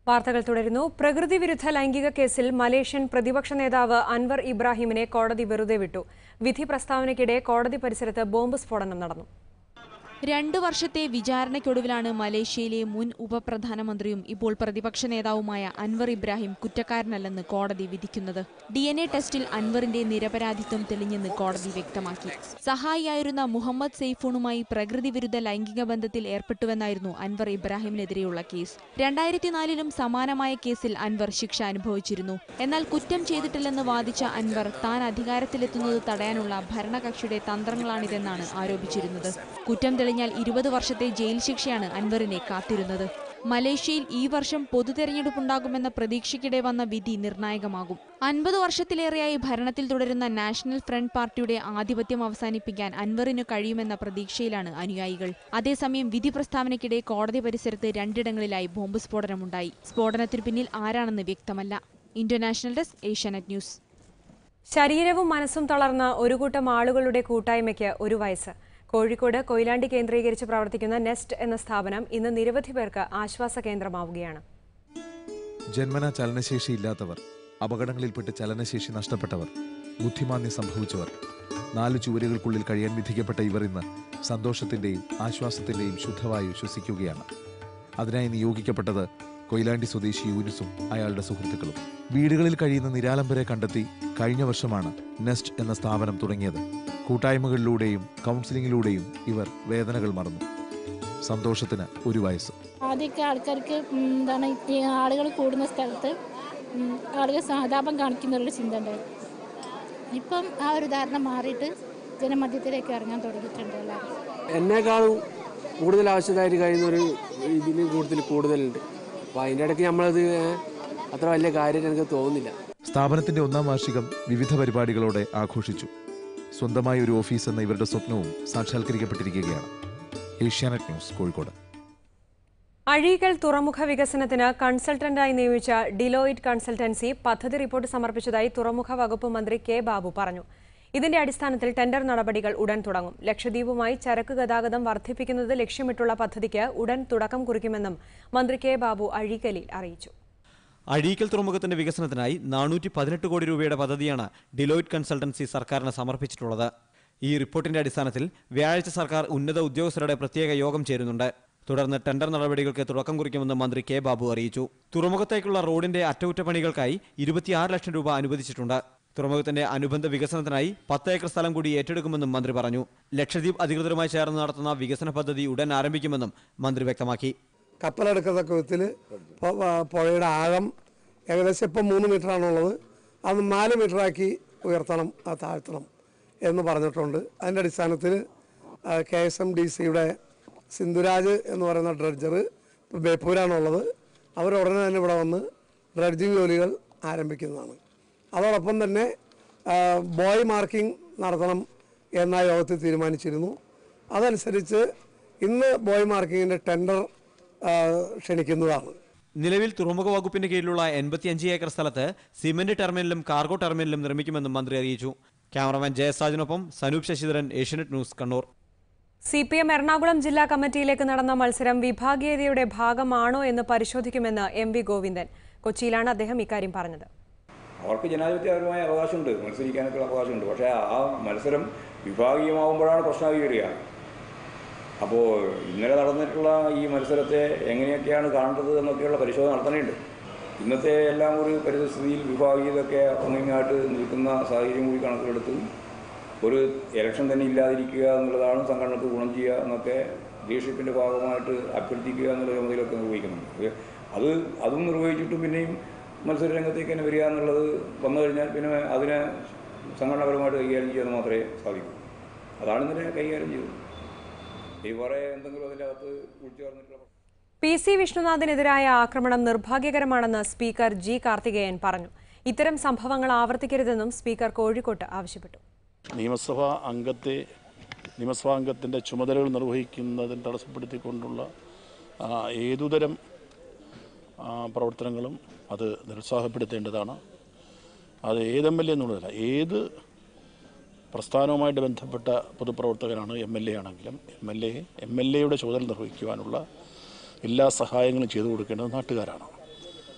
വാർത്തകൾ തുടരുന്നു പ്രകൃതി വിരുദ്ധ ലൈംഗിക കേസിൽ മലേഷ്യൻ പ്രതിപക്ഷ നേതാവ് അൻവർ ഇബ്രാഹിമിനെ കോടതി വെറുതെ വിട്ടു വിധി പ്രസ്താവനയ്ക്കിടെ കോടതി പരിസരത്ത് ബോംബ് സ്ഫോടനം നടന്നു രണ്ടു വർഷത്തെ വിചാരണയ്ക്കൊടുവിലാണ് മലേഷ്യയിലെ മുൻ ഉപപ്രധാനമന്ത്രിയും ഇപ്പോൾ പ്രതിപക്ഷ നേതാവുമായ അൻവർ ഇബ്രാഹിം കുറ്റക്കാരനല്ലെന്ന് കോടതി വിധിക്കുന്നത് ഡി എൻ എ ടെസ്റ്റിൽ അൻവറിന്റെ നിരപരാധിത്വം തെളിഞ്ഞെന്ന് കോടതി വ്യക്തമാക്കി സഹായിയായിരുന്ന മുഹമ്മദ് സെയ്ഫൂണുമായി പ്രകൃതി വിരുദ്ധ ലൈംഗിക ബന്ധത്തിൽ ഏർപ്പെട്ടുവെന്നായിരുന്നു അൻവർ ഇബ്രാഹിമിനെതിരെയുള്ള കേസ് രണ്ടായിരത്തിനാലിലും സമാനമായ കേസിൽ അൻവർ ശിക്ഷ അനുഭവിച്ചിരുന്നു എന്നാൽ കുറ്റം ചെയ്തിട്ടില്ലെന്ന് വാദിച്ച അൻവർ താൻ അധികാരത്തിലെത്തുന്നത് തടയാനുള്ള ഭരണകക്ഷിയുടെ തന്ത്രങ്ങളാണിതെന്നാണ് ആരോപിച്ചിരുന്നത് കുറ്റം തെളിഞ്ഞാൽ ഇരുപത് വർഷത്തെ ജയിൽ ശിക്ഷയാണ് അൻവറിനെ കാത്തിരുന്നത് മലേഷ്യയിൽ ഈ വർഷം പൊതു തെരഞ്ഞെടുപ്പുണ്ടാകുമെന്ന പ്രതീക്ഷയ്ക്കിടെ വന്ന വിധി നിർണായകമാകും അൻപത് വർഷത്തിലേറെയായി ഭരണത്തിൽ തുടരുന്ന നാഷണൽ ഫ്രണ്ട് പാർട്ടിയുടെ ആധിപത്യം അവസാനിപ്പിക്കാൻ അൻവറിനു കഴിയുമെന്ന പ്രതീക്ഷയിലാണ് അനുയായികൾ അതേസമയം വിധി പ്രസ്താവനയ്ക്കിടെ കോടതി പരിസരത്ത് രണ്ടിടങ്ങളിലായി ബോംബ് സ്ഫോടനമുണ്ടായി സ്ഫോടനത്തിനു പിന്നിൽ ആരാണെന്ന് വ്യക്തമല്ല ഇന്റർനാഷണൽ ഡെസ്ക് ഏഷ്യാനെറ്റ് ന്യൂസ് ശരീരവും മനസ്സും തളർന്ന ഒരു കൂട്ടം ആളുകളുടെ കൂട്ടായ്മയ്ക്ക് ഒരു വയസ്സ് കോഴിക്കോട് കൊയിലാണ്ടി കേന്ദ്രീകരിച്ച് പ്രവർത്തിക്കുന്ന നെസ്റ്റ് എന്ന സ്ഥാപനം ഇന്ന് നിരവധി പേർക്ക് ആശ്വാസ കേന്ദ്രമാവുകയാണ് ജന്മന ചലനശേഷി ഇല്ലാത്തവർ അപകടങ്ങളിൽപ്പെട്ട് ചലനശേഷി നഷ്ടപ്പെട്ടവർ ബുദ്ധിമാന്യം സംഭവിച്ചവർ നാല് ചുവരുകൾക്കുള്ളിൽ കഴിയാൻ വിധിക്കപ്പെട്ട ഇവർ ഇന്ന് സന്തോഷത്തിന്റെയും ആശ്വാസത്തിന്റെയും ശുദ്ധവായു ശ്വസിക്കുകയാണ് അതിനായി നിയോഗിക്കപ്പെട്ടത് കൊയിലാണ്ടി സ്വദേശി യൂനിസും അയാളുടെ സുഹൃത്തുക്കളും വീടുകളിൽ കഴിയുന്ന നിരാലംബരെ കണ്ടെത്തി കഴിഞ്ഞ വർഷമാണ് നെസ്റ്റ് എന്ന സ്ഥാപനം തുടങ്ങിയത് കൂട്ടായ്മകളിലൂടെയും കൗൺസിലിംഗിലൂടെയും ഇവർ വേദനകൾ മറന്നു സന്തോഷത്തിന് ഒരു വയസ്സ് ആദ്യമൊക്കെ ആൾക്കാർക്ക് ഉം, എന്താണ് ഈ ആളുകൾ കൂടുന്ന സ്ഥലത്ത് ഉം, ആളുകൾ സഹതാപം കാണിക്കുന്നുള്ളൊരു ചിന്ത ഉണ്ടായിരുന്നു ഇപ്പം ആ ഒരു ധാരണ മാറിയിട്ട് ജനമധ്യത്തിലേക്ക് ഇറങ്ങാൻ തുടങ്ങിയിട്ടുണ്ട് എല്ലാവരും എന്നെക്കാളും കൂടുതൽ ആവശ്യമായിട്ട് കഴിയുന്ന ഒരു ഇതിന് കൂടുതൽ കൂടുതലുണ്ട് അപ്പോൾ അതിൻ്റെ ഇടയ്ക്ക് നമ്മളത് ഏഹ്, അത്ര വലിയ കാര്യം എനിക്ക് തോന്നുന്നില്ല സ്ഥാപനത്തിന്റെ ഒന്നാം വാർഷികം വിവിധ പരിപാടികളോടെ ആഘോഷിച്ചു സ്വന്തമായി ഒരു ഓഫീസ് എന്ന ഇവരുടെ സ്വപ്നവും സാക്ഷാത്കരിക്കപ്പെട്ടിരിക്കുകയാണ് ഏഷ്യാനെറ്റ് ന്യൂസ് കോഴിക്കോട് അഴീക്കൽ തുറമുഖ വികസനത്തിന് കൺസൾട്ടന്റായി നിയമിച്ച ഡിലോയിറ്റ് കൺസൾട്ടൻസി പദ്ധതി റിപ്പോർട്ട് സമർപ്പിച്ചതായി തുറമുഖ വകുപ്പ് മന്ത്രി കെ ബാബു പറഞ്ഞു ഇതിന്റെ അടിസ്ഥാനത്തിൽ ടെൻഡർ നടപടികൾ ഉടൻ തുടങ്ങും ലക്ഷദ്വീപുമായി ചരക്ക് ഗതാഗതം വർദ്ധിപ്പിക്കുന്നത് ലക്ഷ്യമിട്ടുള്ള പദ്ധതിക്ക് ഉടൻ തുടക്കം കുറിക്കുമെന്നും മന്ത്രി കെ ബാബു അഴീക്കലിൽ അറിയിച്ചു അഴീക്കൽ തുറമുഖത്തിന്റെ വികസനത്തിനായി നാനൂറ്റി പതിനെട്ട് കോടി രൂപയുടെ പദ്ധതിയാണ് ഡിലോയിറ്റ് കൺസൾട്ടൻസി സർക്കാരിന് സമർപ്പിച്ചിട്ടുള്ളത് ഈ റിപ്പോർട്ടിന്റെ അടിസ്ഥാനത്തിൽ വ്യാഴാഴ്ച സർക്കാർ ഉന്നത ഉദ്യോഗസ്ഥരുടെ പ്രത്യേക യോഗം ചേരുന്നുണ്ട് തുടർന്ന് ടെൻഡർ നടപടികൾക്ക് തുടക്കം കുറിക്കുമെന്ന് മന്ത്രി കെ ബാബു അറിയിച്ചു തുറമുഖത്തേക്കുള്ള റോഡിന്റെ അറ്റകുറ്റപ്പണികൾക്കായി ഇരുപത്തിയാറ് ലക്ഷം രൂപ അനുവദിച്ചിട്ടുണ്ട് തുറമുഖത്തിന്റെ അനുബന്ധ വികസനത്തിനായി പത്ത് ഏക്കർ സ്ഥലം കൂടി ഏറ്റെടുക്കുമെന്നും മന്ത്രി പറഞ്ഞു ലക്ഷദ്വീപ് അധികൃതരുമായി ചേർന്ന് നടത്തുന്ന വികസന പദ്ധതി ഉടൻ ആരംഭിക്കുമെന്നും മന്ത്രി വ്യക്തമാക്കി കപ്പലെടുക്കത്തക്ക വിധത്തിൽ പുഴയുടെ ആഴം ഏകദേശം ഇപ്പം മൂന്ന് മീറ്ററാണുള്ളത് അത് നാല് മീറ്ററാക്കി ഉയർത്തണം ആ താഴ്ത്തണം എന്ന് പറഞ്ഞിട്ടുണ്ട് അതിൻ്റെ അടിസ്ഥാനത്തിൽ കെ എസ് എം ഡി സിയുടെ സിന്ധുരാജ് എന്ന് പറയുന്ന ഡ്രഡ്ജർ ഇപ്പോൾ ബേപ്പൂരാണുള്ളത് അവർ ഉടനെ തന്നെ ഇവിടെ വന്ന് ഡ്രഡ്ജിങ് ജോലികൾ ആരംഭിക്കുന്നതാണ് അതോടൊപ്പം തന്നെ ആ, ബോയ് മാർക്കിംഗ് നടത്തണം എന്ന യോഗത്തിൽ തീരുമാനിച്ചിരുന്നു അതനുസരിച്ച് ഇന്ന് ബോയ് മാർക്കിങ്ങിൻ്റെ ടെൻഡർ ആ, ക്ഷണിക്കുന്നതാണ് നിലവിൽ തുറമുഖ വകുപ്പിന്റെ കീഴിലുള്ള എൺപത്തിയഞ്ച് ഏക്കർ സ്ഥലത്ത് സിമന്റ് ടെർമിനലും കാർഗോ ടെർമിനലും നിർമ്മിക്കുമെന്നും മന്ത്രി അറിയിച്ചു ക്യാമറമാൻ ജയസാജിനൊപ്പം Sanoop Sasidharan Asianet news Kannur C P M Ernakulam ജില്ലാ കമ്മിറ്റിയിലേക്ക് നടന്ന മത്സരം വിഭാഗീയതയുടെ ഭാഗമാണോ എന്ന് പരിശോധിക്കുമെന്ന് എം വി ഗോവിന്ദൻ കൊച്ചിയിലാണ് അദ്ദേഹം ഇക്കാര്യം പറഞ്ഞത് അവർക്ക് ജനാധിപത്യപരമായ അവകാശമുണ്ട് മത്സരിക്കാനൊക്കെയുള്ള അവകാശമുണ്ട് പക്ഷേ ആ മത്സരം വിഭാഗീയമാകുമ്പോഴാണ് പ്രശ്നമായി വരിക അപ്പോൾ ഇന്നലെ നടന്നിട്ടുള്ള ഈ മത്സരത്തെ എങ്ങനെയൊക്കെയാണ് കാണേണ്ടത് എന്നൊക്കെയുള്ള പരിശോധന നടത്തേണ്ടതുണ്ട് ഇന്നത്തെ എല്ലാം ഒരു പരിസ്ഥിതിയിൽ വിഭാഗീയതൊക്കെ ഒന്നിങ്ങായിട്ട് നിൽക്കുന്ന സാഹചര്യം കൂടി കണക്കിലെടുത്ത് ഒരു ഇലക്ഷൻ തന്നെ ഇല്ലാതിരിക്കുക എന്നുള്ളതാണ് സംഘടനക്ക് ഗുണം ചെയ്യുക എന്നൊക്കെ ലീഡർഷിപ്പിൻ്റെ ഭാഗമായിട്ട് അഭ്യർത്ഥിക്കുക എന്നുള്ള ചുമതലയൊക്കെ നിർവഹിക്കുന്നുണ്ട് അത് അതും നിർവഹിച്ചിട്ടും പിന്നെയും മത്സര രംഗത്തേക്ക് തന്നെ വരിക എന്നുള്ളത് വന്നു കഴിഞ്ഞാൽ പിന്നെ അതിനെ സംഘടനാപരമായിട്ട് കൈകാര്യം ചെയ്യാൻ മാത്രമേ സാധിക്കൂ അതാണ് ഇന്നലെ കൈകാര്യം ചെയ്തത് ഈ വേറെ എന്തെങ്കിലും അതിൻ്റെ അകത്ത് ഉൾച്ചേർന്നിട്ടുള്ള പി സി വിഷ്ണുനാഥിനെതിരായ ആക്രമണം നിർഭാഗ്യകരമാണെന്ന് സ്പീക്കർ ജി കാർത്തികേയൻ പറഞ്ഞു ഇത്തരം സംഭവങ്ങൾ ആവർത്തിക്കരുതെന്നും സ്പീക്കർ കോഴിക്കോട്ട് ആവശ്യപ്പെട്ടു നിയമസഭാ അംഗത്തെ നിയമസഭാ അംഗത്തിൻ്റെ ചുമതലകൾ നിർവഹിക്കുന്നതിന് തടസ്സപ്പെടുത്തിക്കൊണ്ടുള്ള ആ, ഏതുതരം ആ, പ്രവർത്തനങ്ങളും അത് നിരുത്സാഹപ്പെടുത്തേണ്ടതാണ് അത് ഏത് എം എൽ എ എന്നുള്ളതല്ല ഏത് പ്രസ്ഥാനവുമായിട്ട് ബന്ധപ്പെട്ട പൊതുപ്രവർത്തകനാണ് എം എൽ എ ആണെങ്കിലും M L A M L എയുടെ ചുമതല നിർവഹിക്കുവാനുള്ള എല്ലാ സഹായങ്ങളും ചെയ്തു കൊടുക്കേണ്ടത് നാട്ടുകാരാണ്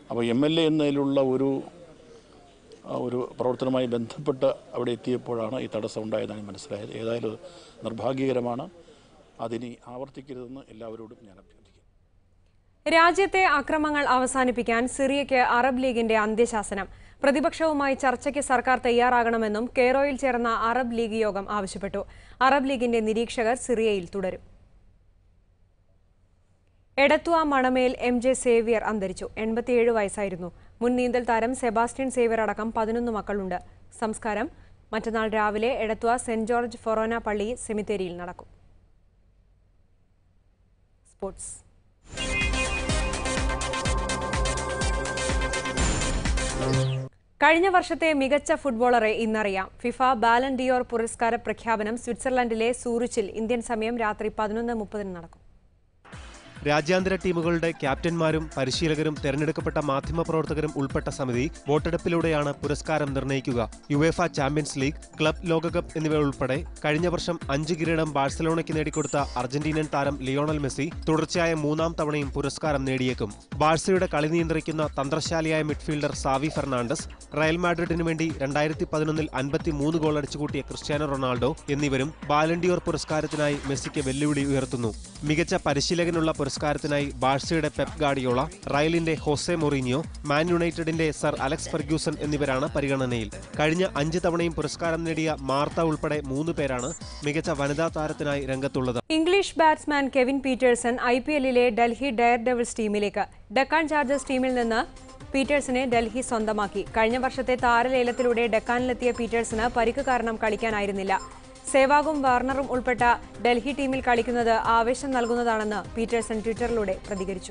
അപ്പോൾ എം എൽ എ എന്നതിലുള്ള ഒരു ആ ഒരു പ്രവർത്തനവുമായി ബന്ധപ്പെട്ട് അവിടെ എത്തിയപ്പോഴാണ് ഈ തടസ്സം ഉണ്ടായതാണ് മനസ്സിലായത് ഏതായാലും അത് നിർഭാഗ്യകരമാണ് അതിനി ആവർത്തിക്കരുതെന്ന് എല്ലാവരോടും ഞാൻ അഭ്യർത്ഥിക്കുന്നു രാജ്യത്തെ അക്രമങ്ങൾ അവസാനിപ്പിക്കാൻ സിറിയയ്ക്ക് അറബ് ലീഗിന്റെ അന്ത്യശാസനം പ്രതിപക്ഷവുമായി ചർച്ചയ്ക്ക് സർക്കാർ തയ്യാറാകണമെന്നും കെയ്റോയിൽ ചേർന്ന അറബ് ലീഗ് യോഗം ആവശ്യപ്പെട്ടു അറബ് ലീഗിന്റെ നിരീക്ഷകർ സിറിയയിൽ തുടരും Edathua Manamel M J Xavier അന്തരിച്ചു എൺപത്തിയേഴ് വയസ്സായിരുന്നു മുൻ നീന്തൽ താരം സെബാസ്റ്റ്യൻ സേവ്യർ അടക്കം പതിനൊന്ന് മക്കളുണ്ട് സംസ്കാരം മറ്റന്നാൾ രാവിലെ എടത്തുവ സെന്റ് ജോർജ് ഫൊറോന പള്ളി സെമിത്തേരിയിൽ നടക്കും സ്പോർട്സ് കഴിഞ്ഞ വർഷത്തെ മികച്ച ഫുട്ബോളറെ ഇന്നറിയാം ഫിഫ ബാലൻ ഡിയോർ പുരസ്കാര പ്രഖ്യാപനം സ്വിറ്റ്സർലൻഡിലെ സൂറിച്ചിൽ ഇന്ത്യൻ സമയം രാത്രി പതിനൊന്ന് മുപ്പതിന് നടക്കും രാജ്യാന്തര ടീമുകളുടെ ക്യാപ്റ്റന്മാരും പരിശീലകരും തെരഞ്ഞെടുക്കപ്പെട്ട മാധ്യമപ്രവർത്തകരും ഉൾപ്പെട്ട സമിതി വോട്ടെടുപ്പിലൂടെയാണ് പുരസ്കാരം നിർണ്ണയിക്കുക യുവേഫ ചാമ്പ്യൻസ് ലീഗ് ക്ലബ് ലോകകപ്പ് എന്നിവ ഉൾപ്പെടെ കഴിഞ്ഞ വർഷം അഞ്ച് കിരീടം ബാഴ്സലോണയ്ക്ക് നേടിക്കൊടുത്ത അർജന്റീനൻ താരം ലിയോണൽ മെസ്സി തുടർച്ചയായ മൂന്നാം തവണയും പുരസ്കാരം നേടിയേക്കും ബാഴ്സയുടെ കളി നിയന്ത്രിക്കുന്ന തന്ത്രശാലിയായ മിഡ്ഫീൽഡർ സാവി ഫെർണാണ്ടസ് റയൽ മാഡ്രിഡിനു വേണ്ടി രണ്ടായിരത്തി പതിനൊന്നിൽ അൻപത്തിമൂന്ന് ഗോൾ അടിച്ചുകൂട്ടിയ ക്രിസ്ത്യാനോ റൊണാൾഡോ എന്നിവരും ബാലൻഡിയോർ പുരസ്കാരത്തിനായി മെസ്സിക്ക് വെല്ലുവിളി ഉയർത്തുന്നു മികച്ച പരിശീലകനുള്ള പുരസ്കാരത്തിനായി ബാഴ്സയുടെ പെപ് ഗാഡിയോള റയലിന്റെ ഹോസെ മൊറീനിയോ മാൻ യുണൈറ്റഡിന്റെ സർ അലക്സ് ഫെർഗ്യൂസൺ എന്നിവരാണ് പരിഗണനയിൽ കഴിഞ്ഞ അഞ്ച് തവണയും പുരസ്കാരം നേടിയ മാർത്ത ഉൾപ്പെടെ മൂന്ന് പേരാണ് മികച്ച വനിതാ താരത്തിനായി രംഗത്തുള്ളത് English batsman Kevin Pietersen I P എല്ലിലെ ഡൽഹി ഡയർ ഡെവിൾസ് ടീമിലേക്ക് ഡക്കാൻ ചാർജേഴ്സ് ടീമിൽ നിന്ന് പീറ്റേഴ്സിനെ ഡൽഹി സ്വന്തമാക്കി കഴിഞ്ഞ വർഷത്തെ താരലേലത്തിലൂടെ ഡക്കാനിലെത്തിയ പീറ്റേഴ്സിന് പരിക്ക് കാരണം കളിക്കാനായിരുന്നില്ല സേവാഗും വാർണറും ഉൾപ്പെട്ട ഡൽഹി ടീമിൽ കളിക്കുന്നത് ആവേശം നൽകുന്നതാണെന്ന് പീറ്റേഴ്സൺ ട്വിറ്ററിലൂടെ പ്രതികരിച്ചു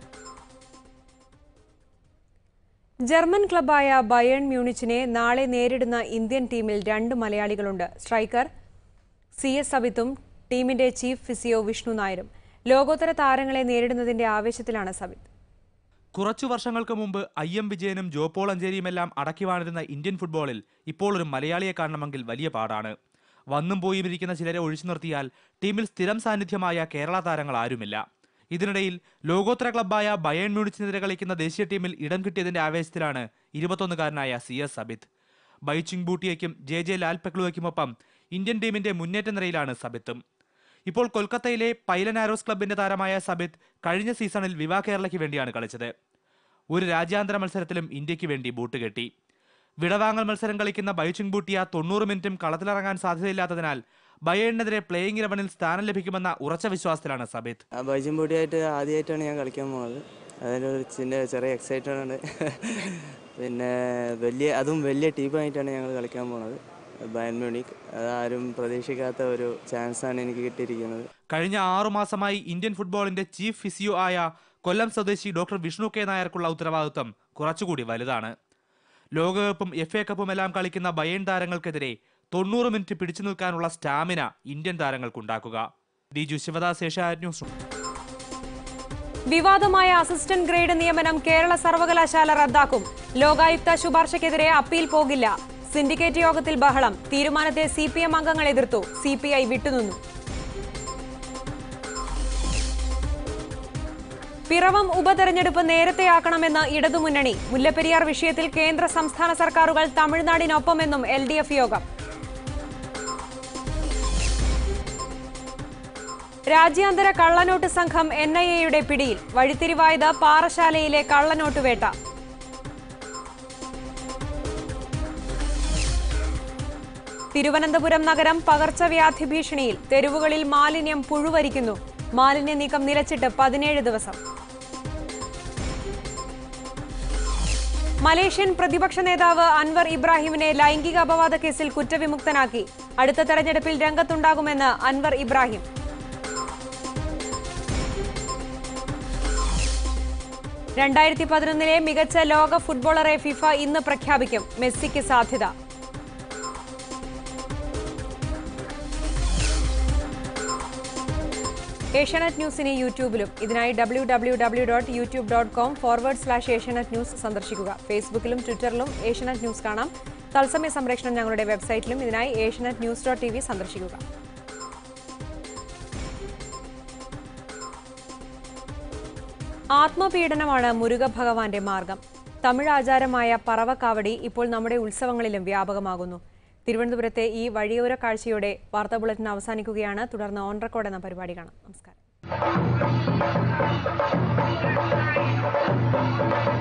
ജർമ്മൻ ക്ലബായ ബയേൺ മ്യൂണിച്ചിനെ നാളെ നേരിടുന്ന ഇന്ത്യൻ ടീമിൽ രണ്ട് മലയാളികളുണ്ട് സ്ട്രൈക്കർ സി എസ് സബിത്തും ടീമിന്റെ ചീഫ് ഫിസിയോ വിഷ്ണു നായരും ലോകോത്തര താരങ്ങളെ നേരിടുന്നതിന്റെ ആവേശത്തിലാണ് സബിത്ത് കുറച്ചു വർഷങ്ങൾക്ക് മുമ്പ് ഐ എം വിജയനും ജോപോൾ അഞ്ചേരിയുമെല്ലാം അടക്കി വാണിരുന്ന ഇന്ത്യൻ ഫുട്ബോളിൽ ഇപ്പോൾ ഒരു മലയാളിയെ കാണണമെങ്കിൽ വലിയ പാടാണ് വന്നും പോയും ഇരിക്കുന്ന ചിലരെ ഒഴിച്ചു നിർത്തിയാൽ ടീമിൽ സ്ഥിരം സാന്നിധ്യമായ കേരള താരങ്ങൾ ആരുമില്ല ഇതിനിടയിൽ ലോകോത്തര ക്ലബ്ബായ ബയേൺ മ്യൂണിച്ചിനെതിരെ കളിക്കുന്ന ദേശീയ ടീമിൽ ഇടം കിട്ടിയതിന്റെ ആവേശത്തിലാണ് ഇരുപത്തൊന്നുകാരനായ സി എസ് സബിത്ത് ബൈച്ചിങ് ബൂട്ടിയയ്ക്കും ജെ ജെ ലാൽ പെക്ലുവയ്ക്കുമൊപ്പം ഇന്ത്യൻ ടീമിന്റെ മുന്നേറ്റ നിരയിലാണ് സബിത്തും ഇപ്പോൾ കൊൽക്കത്തയിലെ പൈലൻ ആരോസ് ക്ലബിന്റെ താരമായ സബിത്ത് കഴിഞ്ഞ സീസണിൽ വിവാ കേരളയ്ക്ക് വേണ്ടിയാണ് കളിച്ചത് ഒരു രാജ്യാന്തര മത്സരത്തിലും ഇന്ത്യക്ക് വേണ്ടി ബൂട്ട് കെട്ടി വിടവാങ്ങൽ മത്സരം കളിക്കുന്ന ബൈച്ചിങ് ബൂട്ടിയ തൊണ്ണൂറ് മിനിറ്റും കളത്തിലിറങ്ങാൻ സാധ്യതയില്ലാത്തതിനാൽ ബയേണിനെതിരെ പ്ലേയിങ് ഇലവനിൽ സ്ഥാനം ലഭിക്കുമെന്ന ഉറച്ച വിശ്വാസത്തിലാണ് സബിത്ത് ബൈജും പൊടിയായിട്ട് ആദ്യമായിട്ടാണ് ഞാൻ കളിക്കാൻ പോകുന്നത് അതിനൊരു ചിന്ന ചെറിയ എക്സൈറ്റഡ് ആണ് പിന്നെ വലിയ അതും വലിയ ടീമായിട്ടാണ് ഞങ്ങൾ കളിക്കാൻ പോകുന്നത് ബയൻ മ്യൂണിക് അതാരും പ്രതീക്ഷിക്കാത്ത ഒരു ചാൻസാണ് എനിക്ക് കിട്ടിയിരിക്കുന്നത് കഴിഞ്ഞ ആറു മാസമായി ഇന്ത്യൻ ഫുട്ബോളിന്റെ ചീഫ് ഫിസിയോ ആയ കൊല്ലം സ്വദേശി ഡോക്ടർ വിഷ്ണു കെ നായർക്കുള്ള ഉത്തരവാദിത്വം കുറച്ചുകൂടി വലുതാണ് ലോകകപ്പും എഫ് എ കപ്പും എല്ലാം കളിക്കുന്ന ബയേൺ താരങ്ങൾക്കെതിരെ തൊണ്ണൂറ് മിനിറ്റ് പിടിച്ചു നിൽക്കാനുള്ള സ്റ്റാമിന ഇന്ത്യൻ താരങ്ങൾക്കുണ്ടാക്കുക ദിജു ശിവദാസ് ഏഷ്യാനെറ്റ് ന്യൂസ് റൂം വിവാദമായ അസിസ്റ്റന്റ് ഗ്രേഡ് നിയമനം കേരള സർവകലാശാല റദ്ദാക്കും ലോകായുക്ത ശുപാർശയ്ക്കെതിരെ അപ്പീൽ പോകില്ല സിൻഡിക്കേറ്റ് യോഗത്തിൽ ബഹളം തീരുമാനത്തെ സി പി എം അംഗങ്ങൾ എതിർത്തു സി പി ഐ വിട്ടുനിന്നു പിറവം ഉപതെരഞ്ഞെടുപ്പ് നേരത്തെയാക്കണമെന്ന് ഇടതുമുന്നണി മുല്ലപ്പെരിയാർ വിഷയത്തിൽ കേന്ദ്ര സംസ്ഥാന സർക്കാരുകൾ തമിഴ്നാടിനൊപ്പമെന്നും എൽ ഡി എഫ് യോഗം രാജ്യാന്തര കള്ളനോട്ട് സംഘം എൻ ഐ എയുടെ പിടിയിൽ വഴിത്തിരിവായത് പാറശാലയിലെ കള്ളനോട്ട് വേട്ട തിരുവനന്തപുരം നഗരം പകർച്ചവ്യാധി ഭീഷണിയിൽ തെരുവുകളിൽ മാലിന്യം പുഴുവരിക്കുന്നു മാലിന്യ നീക്കം നിലച്ചിട്ട് പതിനേഴ് ദിവസം മലേഷ്യൻ പ്രതിപക്ഷ നേതാവ് അൻവർ ഇബ്രാഹിമിനെ ലൈംഗിക അപവാദ കേസിൽ കുറ്റവിമുക്തനാക്കി അടുത്ത തെരഞ്ഞെടുപ്പിൽ രംഗത്തുണ്ടാകുമെന്ന് അൻവർ ഇബ്രാഹിം രണ്ടായിരത്തി പതിനൊന്നിലെ മികച്ച ലോക ഫുട്ബോളറെ ഫിഫ ഇന്ന് പ്രഖ്യാപിക്കും മെസ്സിക്ക് സാധ്യത ഏഷ്യാനെറ്റ് ന്യൂസിന് യൂട്യൂബിലും ഇതിനായി W W W dot YouTube dot com forward slash Asianet news സന്ദർശിക്കുക ഫേസ്ബുക്കിലും ട്വിറ്ററിലും ഏഷ്യാനെറ്റ് ന്യൂസ് കാണാം തത്സമയ സംപ്രേഷണം ഞങ്ങളുടെ വെബ്സൈറ്റിലും ഇതിനായി Asianet news dot T V സന്ദർശിക്കുക ആത്മപീഡനമാണ് മുരുക ഭഗവാന്റെ മാർഗം തമിഴ് ആചാരമായ പറവക്കാവടി ഇപ്പോൾ നമ്മുടെ ഉത്സവങ്ങളിലും വ്യാപകമാകുന്നു തിരുവനന്തപുരത്തെ ഈ വഴിയോര കാഴ്ചയോടെ വാർത്താ ബുള്ളറ്റിൻ അവസാനിക്കുകയാണ് തുടർന്ന് ഓൺ റെക്കോർഡ് എന്ന പരിപാടി കാണാം നമസ്കാരം